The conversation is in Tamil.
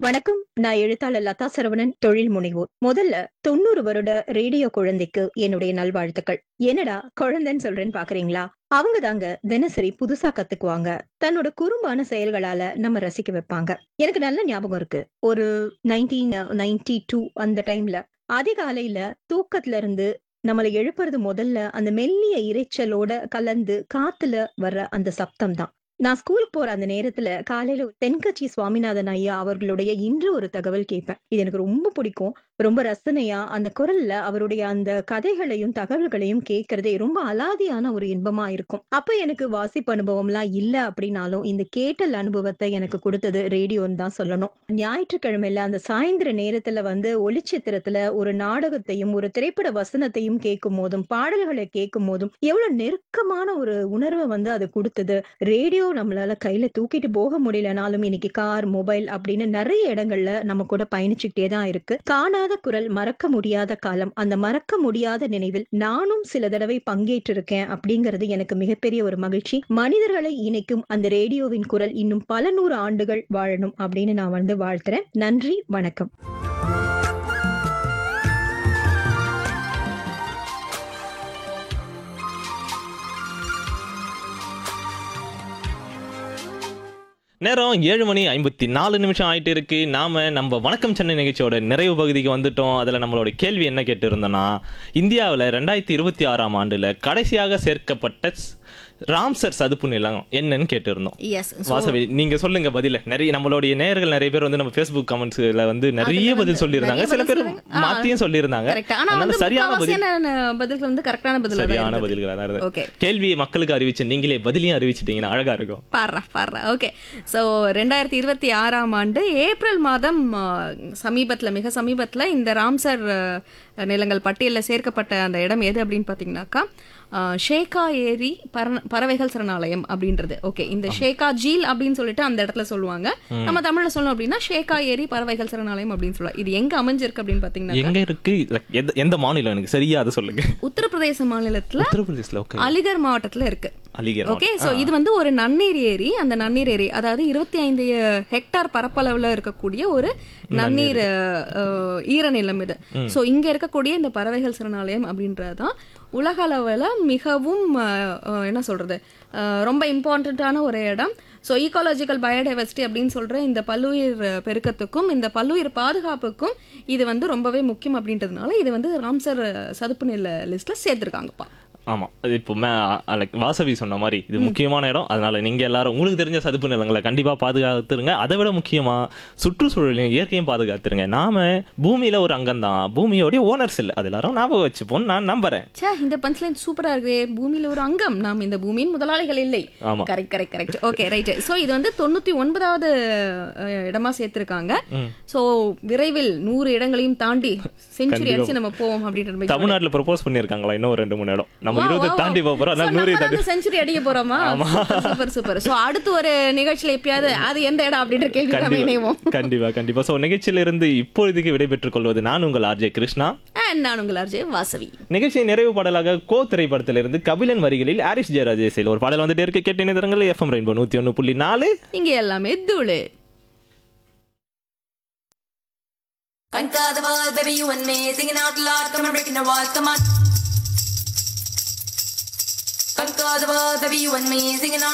வணக்கம் நான் எழுத்தாளர் லதா சரவணன் தொழில் முனைவோர் முதல்ல தொண்ணூறு வருட ரேடியோ குழந்தைக்கு என்னுடைய நல்வாழ்த்துக்கள் என்னடா குழந்தைன்னு சொல்றேன்னு பாக்குறீங்களா அவங்க தாங்க தினசரி புதுசா கத்துக்குவாங்க தன்னோட குறும்பான செயல்களால நம்ம ரசிக்க வைப்பாங்க எனக்கு நல்ல ஞாபகம் இருக்கு ஒரு நைன்டீன் நைன்டி டூ அந்த டைம்ல அதிகாலையில தூக்கத்துல இருந்து நம்மளை எழுப்புறது முதல்ல அந்த மெல்லிய இரைச்சலோட கலந்து காத்துல வர்ற அந்த சப்தம் தான் நான் ஸ்கூலுக்கு போற அந்த நேரத்துல காலையில தென்கட்சி சுவாமிநாதன் ஐயா அவர்களுடைய இன்று ஒரு தகவல் கேட்பேன் இது எனக்கு ரொம்ப பிடிக்கும் ரொம்ப ரசனையா அந்த குரல்ல அவருடைய அந்த கதைகளையும் தகவல்களையும் கேட்கறதே ரொம்ப அலாதியான ஒரு இன்பமா இருக்கும் அப்ப எனக்கு வாசிப்பு அனுபவம்லாம் இல்ல அப்படின்னாலும் இந்த கேட்டல் அனுபவத்தை எனக்கு கொடுத்தது ரேடியோன்னு தான் சொல்லணும் ஞாயிற்றுக்கிழமையில அந்த சாயந்தர நேரத்துல வந்து ஒளிச்சித்திரத்துல ஒரு நாடகத்தையும் ஒரு திரைப்பட வசனத்தையும் கேட்கும் போதும் பாடல்களை கேட்கும் போதும் எவ்வளவு நெருக்கமான ஒரு உணர்வை வந்து அது கொடுத்தது ரேடியோ நம்மளால கையில தூக்கிட்டு போக முடியலனாலும் இன்னைக்கு கார் மொபைல் அப்படின்னு நிறைய இடங்கள்ல நம்ம கூட பயணிச்சுக்கிட்டே தான் இருக்கு காணாத குரல் மறக்க முடியாத காலம் அந்த மறக்க முடியாத நினைவில் நானும் சில தடவை பங்கேற்றிருக்கேன் அப்படிங்கிறது எனக்கு மிகப்பெரிய ஒரு மகிழ்ச்சி மனிதர்களை இணைக்கும் அந்த ரேடியோவின் குரல் இன்னும் பல நூறு ஆண்டுகள் வாழணும் அப்படின்னு நான் வந்து வாழ்த்துறேன் நன்றி வணக்கம் நேரம் ஏழு மணி ஐம்பத்தி நாலு நிமிஷம் ஆயிட்டு இருக்கு நாம நம்ம வணக்கம் சென்னை நிகழ்ச்சியோட நிறைவு பகுதிக்கு வந்துட்டோம் அதுல நம்மளோட கேள்வி என்ன கேட்டு இருந்தோம்னா இந்தியாவில் ரெண்டாயிரத்தி இருபத்தி ஆறாம் ஆண்டுல கடைசியாக சேர்க்கப்பட்ட ஸ்- ராம்சர் சதுப்பு நிலம் என்னன்னு கேட்டு இருந்தோம் எஸ் வாசவி நீங்க சொல்லுங்க பதில நிறைய நம்மளுடைய நேயர்கள் நிறைய பேர் வந்து நம்ம ஃபேஸ்புக் கமெண்ட்ஸ்ல வந்து நிறைய பதில் சொல்லியிருந்தாங்க நிறைய சில பதில் பேர் சொல்றாங்க. ஆ. மாத்தியும் சொல்லியிருந்தாங்க கரெக்ட் ஆனா அதனால வந்து சரியான பதில் முக்காவாசியான பதில்கள் வந்து கரெக்டான பதில் சரியான பதில்களா தான் இருந்தது ஓகே கேள்வியை மக்களுக்கு அறிவிச்சு நீங்களே பதிலையும் அறிவிச்சிட்டீங்கன்னா அழகா இருக்கும் பாடுறா பாடுறா ஓகே ஸோ ரெண்டாயிரத்தி இருபத்தி ஆறாம் ஆண்டு ஏப்ரல் மாதம் சமீபத்தில் மிக சமீபத்தில் இந்த ராம்சர் அஹ், நிலங்கள் பட்டியலில் சேர்க்கப்பட்ட அந்த இடம் எது அப்படின்னு பார்த்தீங்கன்னாக்கா அஹ், ஷேகா ஏரி பற பறவைகள் சரணாலயம் அப்படின்றது ஓகே இந்த ஷேகா ஜீல் அப்படின்னு சொல்லிட்டு அந்த இடத்துல சொல்லுவாங்க நம்ம தமிழ்ல சொல்லணும் அப்படின்னா ஷேகா ஏரி பறவைகள் சரணாலயம் அப்படின்னு சொல்லலாம் இது எங்க அமைஞ்சிருக்கு அப்படின்னு பார்த்தீங்கன்னா எங்க இருக்கு like எந்த- எந்த மாநிலம் எனக்கு சரியா அதை சொல்லுங்க உத்தரப்பிரதேச மாநிலத்துல உத்தரப்பிரதேசில் ஓகே அலிகர் மாவட்டத்துல இருக்கு அலிகர் ஓகே சோ இது வந்து ஒரு நன்னீர் ஏரி அந்த நன்னீர் ஏரி அதாவது இருபத்தி ஐந்து ஹெக்டார் பரப்பளவுல இருக்கக்கூடிய ஒரு நன்னீர் அஹ், ஈரநிலம் இது சோ இங்க இருக்கக்கூடிய இந்த பறவைகள் சரணாலயம் அப்படின்றதுதான் உலக அளவுல மிகவும் அஹ், அஹ், என்ன சொல்றது அஹ், ரொம்ப இம்பார்ட்டண்ட்டான ஒரு இடம் ஸோ ஈகாலஜிக்கல் பயோடைவர்சிட்டி அப்படின்னு சொல்ற இந்த பல்லுயிர் அஹ், பெருக்கத்துக்கும் இந்த பல்லுயிர் பாதுகாப்புக்கும் இது வந்து ரொம்பவே முக்கியம் அப்படின்றதுனால இது வந்து ராம்சர் அஹ், சதுப்பு நில லிஸ்ட்ல சேர்த்திருக்காங்கப்பா ஆமா அது இப்போ மே லைக் வாசவி சொன்ன மாதிரி இது முக்கியமான இடம் அதனால நீங்க எல்லாரும் உங்களுக்கு தெரிஞ்ச சதுப்பு நிலங்களை கண்டிப்பா பாதுகாத்துருங்க அதை விட முக்கியமா சுற்றுச்சூழலையும் இயற்கையும் பாதுகாத்துருங்க நாம பூமியில ஒரு அங்கம் தான் பூமியோடைய ஓனர்ஸ் இல்லை அது எல்லாரும் ஞாபகம் வச்சுப்போம் நான் நம்புறேன் ச்சே இந்த பஞ்ச்லைன் சூப்பரா இருக்கு பூமியில ஒரு அங்கம் நாம் இந்த பூமியின் முதலாளிகள் இல்லை ஆமா. Correct correct correct okay right so இது வந்து தொண்ணூத்தி ஒன்பதாவது அஹ், இடமா சேர்த்திருக்காங்க சோ விரைவில் நூறு இடங்களையும் தாண்டி செஞ்சுரி அடிச்சு நம்ம போவோம் அப்படின்ற மாதிரி தமிழ்நாட்டுல ப்ரொபோஸ் பண்ணியிருக்காங்களா இன்னும் ஒரு ரெண்டு மூணு இடம் நம்ம இருபது தாண்டி போக போறோம் அதனால நூறு தாண்டி செஞ்சுரி அடிக்க போறோமா சூப்பர் சூப்பர் சோ அடுத்து ஒரு நிகழ்ச்சியில எப்பயாவது அது எந்த இடம் அப்படின்ற கேள்வி நம்ம இணைவோம் கண்டிப்பா கண்டிப்பா கண்டிப்பா சோ நிகழ்ச்சியில இருந்து இப்பொழுதுக்கு விடைபெற்றுக் கொள்வது நான் உங்கள் ஆர்ஜே கிருஷ்ணா And நான் உங்கள் அர்ஜய் வாசவி நிகழ்ச்சியின் நிறைவு பாடலாக கோ திரைப்படத்திலிருந்து கபிலன் வரிகளில் ஆரிஸ் ஜெயராஜ் இசையில் ஒரு பாடல் வந்துட்டே இருக்கு கேட்டு நிதரங்கள் எஃப்எம் ரெயின்போ நூத்தி ஒண்ணு புள்ளி நாலு இங்க எல்லாமே தூளு Thank God the world, baby, you and me singing out loud, come on, breaking the walls, come on. Thank God the world, baby, you and me singing out